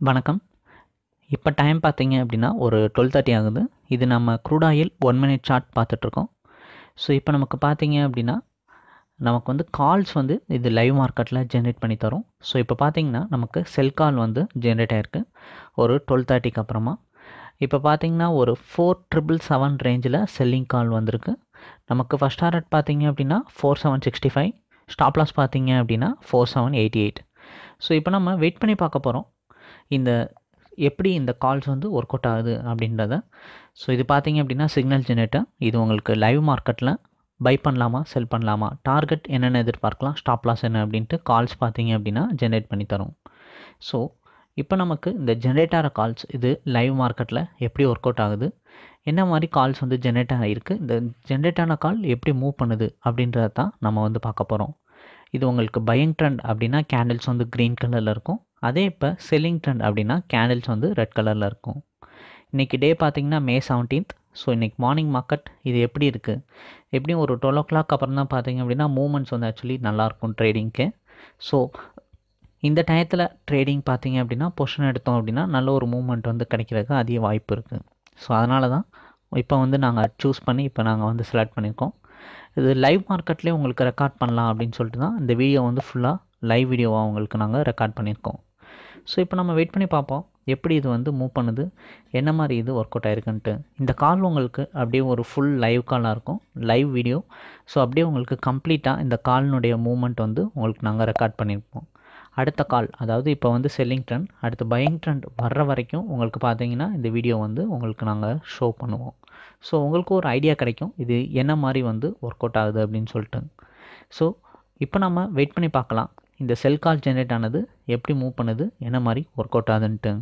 வணக்கம் இப்போ டைம் பார்த்தீங்க அப்படின்னா ஒரு டுவெல் தேர்ட்டி ஆகுது இது நம்ம crude oil one minute chart பார்த்துட்ருக்கோம் ஸோ இப்போ நமக்கு பார்த்தீங்க அப்படின்னா நமக்கு வந்து கால்ஸ் வந்து இது லைவ் மார்க்கெட்டில் ஜென்ரேட் பண்ணி தரும் ஸோ இப்போ பார்த்தீங்கன்னா நமக்கு செல் கால் வந்து ஜென்ரேட் ஆகிருக்கு ஒரு டுவெல் தேர்ட்டிக்கு அப்புறமா இப்போ பார்த்தீங்கன்னா ஒரு ஃபோர் ட்ரிபிள் செவன் ரேஞ்சில் செல்லிங் கால் வந்திருக்கு நமக்கு ஃபஸ்ட் டாரட் பார்த்தீங்க அப்படின்னா four seven sixty five stop loss பார்த்தீங்க அப்படின்னா four seven eighty eight so இப்போ நம்ம வெயிட் பண்ணி பார்க்க போகிறோம் இந்த எப்படி இந்த கால்ஸ் வந்து ஒர்க் அவுட் ஆகுது அப்படின்றத ஸோ இது பார்த்தீங்க அப்படின்னா சிக்னல் ஜெனரேட்டர் இது உங்களுக்கு லைவ் மார்க்கெட்டில் பை பண்ணலாமா செல் பண்ணலாமா டார்கெட் என்னென்ன எதிர்பார்க்கலாம் ஸ்டாப் லாஸ் என்ன அப்படின்ட்டு கால்ஸ் பார்த்தீங்க அப்படின்னா ஜென்ரேட் பண்ணி தரும் ஸோ இப்போ நமக்கு இந்த ஜென்ரேட்டார கால்ஸ் இது லைவ் மார்க்கெட்டில் எப்படி ஒர்க் அவுட் ஆகுது என்ன மாதிரி கால்ஸ் வந்து ஜென்ரேட் ஆகிருக்கு இந்த ஜென்ரேட் ஆன கால் எப்படி மூவ் பண்ணுது அப்படின்றத தான் நம்ம வந்து பார்க்க போகிறோம் இது உங்களுக்கு பையிங் ட்ரெண்ட் அப்படின்னா கேண்டில்ஸ் வந்து க்ரீன் கலரில் இருக்கும் அதே இப்போ செல்லிங் ட்ரெண்ட் அப்படின்னா கேண்டில்ஸ் வந்து ரெட் கலரில் இருக்கும் இன்றைக்கி டே பார்த்தீங்கன்னா மே செவன்டீன்த் ஸோ இன்றைக்கி மார்னிங் மார்க்கெட் இது எப்படி இருக்குது எப்படியும் ஒரு டுவெல் ஓ கிளாக் அப்புறம் தான் பார்த்தீங்க அப்படின்னா மூமெண்ட்ஸ் வந்து ஆக்சுவலி நல்லாயிருக்கும் ட்ரேடிங்க்கு ஸோ இந்த டயத்தில் ட்ரேடிங் பார்த்தீங்க அப்படின்னா பொசிஷன் எடுத்தோம் அப்படின்னா நல்ல ஒரு மூமெண்ட் வந்து கிடைக்கிறதுக்கு அதிக வாய்ப்பு இருக்குது ஸோ அதனால தான் இப்போ வந்து நாங்கள் சூஸ் பண்ணி இப்போ நாங்கள் வந்து செலக்ட் பண்ணியிருக்கோம் இது லைவ் மார்க்கெட்லேயே உங்களுக்கு ரெக்கார்ட் பண்ணலாம் அப்படின்னு சொல்லிட்டு தான் இந்த வீடியோ வந்து ஃபுல்லாக லைவ் வீடியோவாக உங்களுக்கு நாங்கள் ரெக்கார்ட் பண்ணியிருக்கோம் ஸோ இப்போ நம்ம வெயிட் பண்ணி பார்ப்போம் எப்படி இது வந்து மூவ் பண்ணுது என்ன மாதிரி இது ஒர்க் அவுட் ஆயிருக்குன்ட்டு இந்த கால் உங்களுக்கு அப்படியே ஒரு ஃபுல் லைவ் காலாக இருக்கும் லைவ் வீடியோ ஸோ அப்படியே உங்களுக்கு கம்ப்ளீட்டாக இந்த காலினுடைய மூமெண்ட் வந்து உங்களுக்கு நாங்கள் ரெக்கார்ட் பண்ணியிருப்போம் அடுத்த கால் அதாவது இப்போ வந்து செல்லிங் ட்ரெண்ட் அடுத்து பையிங் ட்ரெண்ட் வர்ற வரைக்கும் உங்களுக்கு பார்த்தீங்கன்னா இந்த வீடியோ வந்து உங்களுக்கு நாங்கள் ஷோ பண்ணுவோம் ஸோ உங்களுக்கு ஒரு ஐடியா கிடைக்கும் இது என்ன மாதிரி வந்து ஒர்க் அவுட் ஆகுது அப்படின்னு சொல்லிட்டு ஸோ இப்போ நம்ம வெயிட் பண்ணி பார்க்கலாம் இந்த செல் கால் ஜென்ரேட் ஆனது எப்படி மூவ் பண்ணுது என்ன மாதிரி ஒர்க் அவுட் ஆகுதுன்ட்டு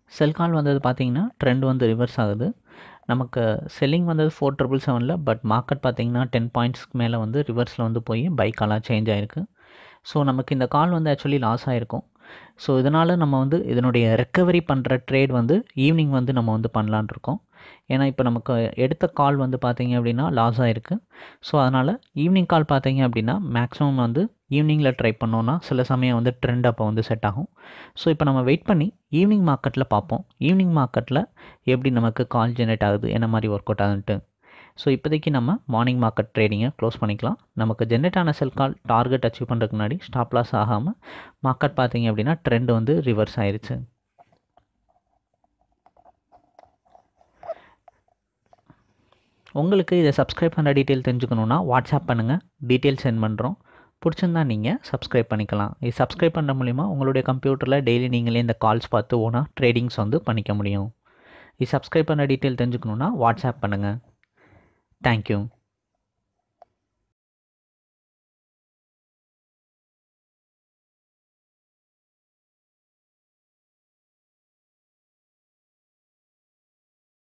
செல் கால் வந்தது பார்த்தீங்கன்னா ட்ரெண்ட் வந்து ரிவர்ஸ் ஆகுது நமக்கு செல்லிங் வந்தது ஃபோர் ட்ரிபிள் செவனில் பட் மார்க்கெட் பார்த்தீங்கன்னா டென் பாயிண்ட்ஸ்க்கு மேலே வந்து ரிவர்ஸில் வந்து போய் பை காலாக சேஞ்ச் ஆகிருக்கு ஸோ நமக்கு இந்த கால் வந்து ஆக்சுவலி லாஸ் ஆகிருக்கும் ஸோ இதனால் நம்ம வந்து இதனுடைய ரெக்கவரி பண்ணுற ட்ரேட் வந்து ஈவினிங் வந்து நம்ம வந்து பண்ணலான் இருக்கோம் ஏன்னா இப்போ நமக்கு எடுத்த கால் வந்து பார்த்தீங்க அப்படின்னா லாஸ் ஆகிருக்கு ஸோ அதனால் ஈவினிங் கால் பார்த்தீங்க அப்படின்னா மேக்ஸிமம் வந்து ஈவினிங்கில் ட்ரை பண்ணோன்னா சில சமயம் வந்து ட்ரெண்ட் அப்போ வந்து செட் ஆகும் ஸோ இப்போ நம்ம வெயிட் பண்ணி ஈவினிங் மார்க்கெட்டில் பார்ப்போம் ஈவினிங் மார்க்கெட்டில் எப்படி நமக்கு கால் ஜெனரேட் ஆகுது என்ன மாதிரி ஒர்க் அவுட் ஆகுதுன்ட்டு ஸோ இப்போதைக்கு நம்ம மார்னிங் மார்க்கெட் ட்ரேடிங்கை க்ளோஸ் பண்ணிக்கலாம் நமக்கு ஜென்ரேட் ஆன செல் கால் டார்கெட் அச்சீவ் பண்ணுறதுக்கு முன்னாடி ஸ்டாப் லாஸ் ஆகாமல் மார்க்கெட் பார்த்தீங்க அப்படின்னா ட்ரெண்ட் வந்து ரிவர்ஸ் ஆயிருச்சு உங்களுக்கு இதை சப்ஸ்கிரைப் பண்ணுற டீட்டெயில் தெரிஞ்சுக்கணுன்னா வாட்ஸ்அப் பண்ணுங்கள் டீட்டெயில் சென்ட் பண்ணுறோம் பிடிச்சிருந்தா நீங்கள் சப்ஸ்கிரைப் பண்ணிக்கலாம் இது சப்ஸ்கிரைப் பண்ணுற மூலிமா உங்களுடைய கம்ப்யூட்டரில் டெய்லி நீங்களே இந்த கால்ஸ் பார்த்து ஓனாக ட்ரேடிங்ஸ் வந்து பண்ணிக்க முடியும் இது சப்ஸ்கிரைப் பண்ண டீட்டெயில் தெரிஞ்சுக்கணுன்னா வாட்ஸ்அப் பண்ணுங்கள் தேங்க்யூ